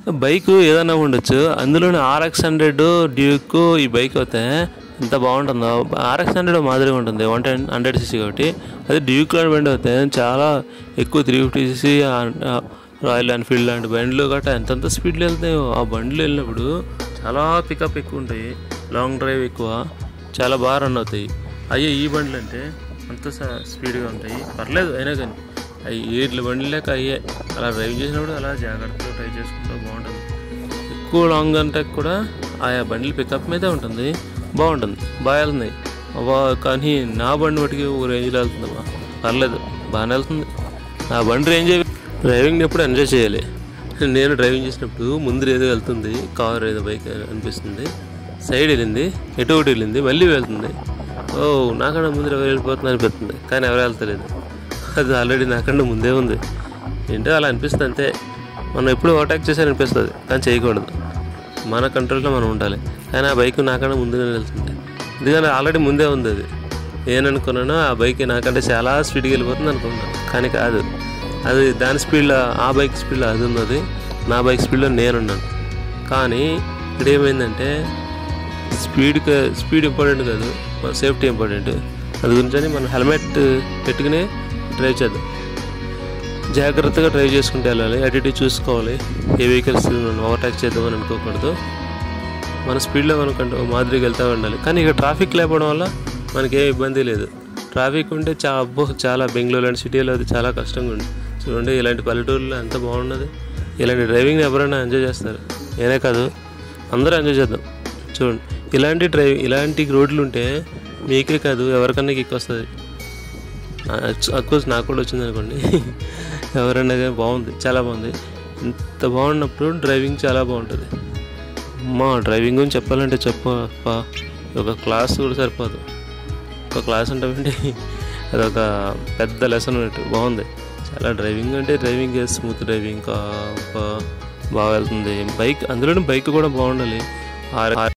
bike ఏదైనా ఉండొచ్చు అందులోనే ఆర్ఎక్స్ హండ్రెడ్ డ్యూక్ ఈ బైక్ అయితే ఎంత బాగుంటుందో ఆర్ఎక్స్ హండ్రెడ్ మాదిరిగా ఉంటుంది వన్ టెన్ హండ్రెడ్ సీసీ కాబట్టి అదే డ్యూక్ లాంటి బండి అయితే చాలా ఎక్కువ three fifty CC Royal Enfield లాంటి బండ్లు గట్రా ఎంతెంత స్పీడ్లో వెళ్తాయో ఆ బండ్లు వెళ్ళినప్పుడు చాలా పికప్ ఎక్కువ ఉంటాయి లాంగ్ డ్రైవ్ ఎక్కువ చాలా బాగా రన్ అవుతాయి అయ్యే ఈ బండ్లు అంటే అంత స- స్పీడ్గా ఉంటాయి పర్లేదు అయినా కానీ అవి ఏట్ల బండ్లు లేక అయ్యే అలా డ్రైవ్ చేసినప్పుడు అలా జాగ్రత్తగా డ్రైవ్ చేసుకుంటూ బాగుంటుంది ఎక్కువ లాంగ్ అంటే కూడా ఆయా బండ్లు పికప్ మీదే ఉంటుంది బాగుంటుంది బాగా వెళ్తుంది అవ్వా కానీ నా బండి మటుకి ఒక రేంజ్లో వెళ్తుంది అబ్బా పర్లేదు బాగానే వెళ్తుంది నా బండి రేంజ్ డ్రైవింగ్ ఎప్పుడు ఎంజాయ్ చేయాలి నేను డ్రైవింగ్ చేసినప్పుడు ముందు ఏదో వెళ్తుంది కార్ ఏదో బైక్ అనిపిస్తుంది సైడ్ వెళ్ళింది ఎటు ఒకటి వెళ్ళింది మళ్ళీ వెళ్తుంది ఓ నాకన్నా ముందు ఎవరు వెళ్ళిపోతుంది అనిపిస్తుంది కానీ ఎవరు వెళ్తలేదు అది ఆల్రెడీ నాకన్నా ముందే ఉంది ఏంటో అలా అనిపిస్తుంది అంతే మనం ఎప్పుడు ఓవర్టేక్ చేసారు అనిపిస్తుంది కానీ చేయకూడదు మన కంట్రోల్లో మనం ఉండాలి కానీ ఆ బైక్ నాకన్నా ముందుగానే వెళ్తుంది ఎందుకంటే ఆల్రెడీ ముందే ఉంది అది నేననుకున్నానో ఆ బైక్ నాకంటే చాలా స్పీడ్గా వెళ్ళిపోతుంది అనుకున్నాను కానీ కాదు అది దాని స్పీడ్లో ఆ బైక్ స్పీడ్లో అది ఉన్నది నా బైక్ స్పీడ్లో నేనున్నాను కానీ ఇక్కడ ఏమైందంటే స్పీడ్ స్పీడ్ ఇంపార్టెంట్ కాదు మన సేఫ్టీ ఇంపార్టెంట్ అది గురించి మనం హెల్మెట్ పెట్టుకుని డ్రైవ్ చేద్దాం జాగ్రత్తగా డ్రైవ్ చేసుకుంటూ వెళ్ళాలి అటు ఇటు చూసుకోవాలి ఏ వెహికల్స్ మనం ఓవర్టేక్ చేద్దామని అనుకోకూడదు మన స్పీడ్లో మనం కంటూ మాదిరిగా వెళ్తూ ఉండాలి కానీ ఇక ట్రాఫిక్ లేకపోవడం వల్ల మనకి ఏ ఇబ్బంది లేదు ట్రాఫిక్ ఉంటే చా అబ్బో చాలా బెంగళూరు లాంటి సిటీలో అది చాలా కష్టంగా ఉంది చూడండి ఇలాంటి పల్లెటూరులో ఎంత బాగున్నది ఇలాంటి డ్రైవింగ్ ఎవరైనా ఎంజాయ్ చేస్తారు నేనే కాదు అందరూ ఎంజాయ్ చేద్దాం చూడండి ఇలాంటి డ్రైవింగ్ ఇలాంటి రోడ్లు ఉంటే మీకే కాదు ఎవరికన్నా కిక్ వస్తుంది అఫ్కోర్స్ నాకు కూడా వచ్చింది అనుకోండి ఎవరైనా కానీ బాగుంది చాలా బాగుంది ఇంత బాగున్నప్పుడు డ్రైవింగ్ చాలా బాగుంటుంది అమ్మా డ్రైవింగ్ గురించి చెప్పాలంటే చెప్ప ఒక క్లాస్ కూడా సరిపోదు ఒక క్లాస్ ఉంటామంటే అదొక పెద్ద లెసన్ ఉన్నట్టు బాగుంది చాలా డ్రైవింగ్ అంటే డ్రైవింగ్ స్మూత్ డ్రైవింగ్ ఇంకా బాగా వెళ్తుంది బైక్ అందులోనే బైక్ కూడా బాగుండాలి ఆర్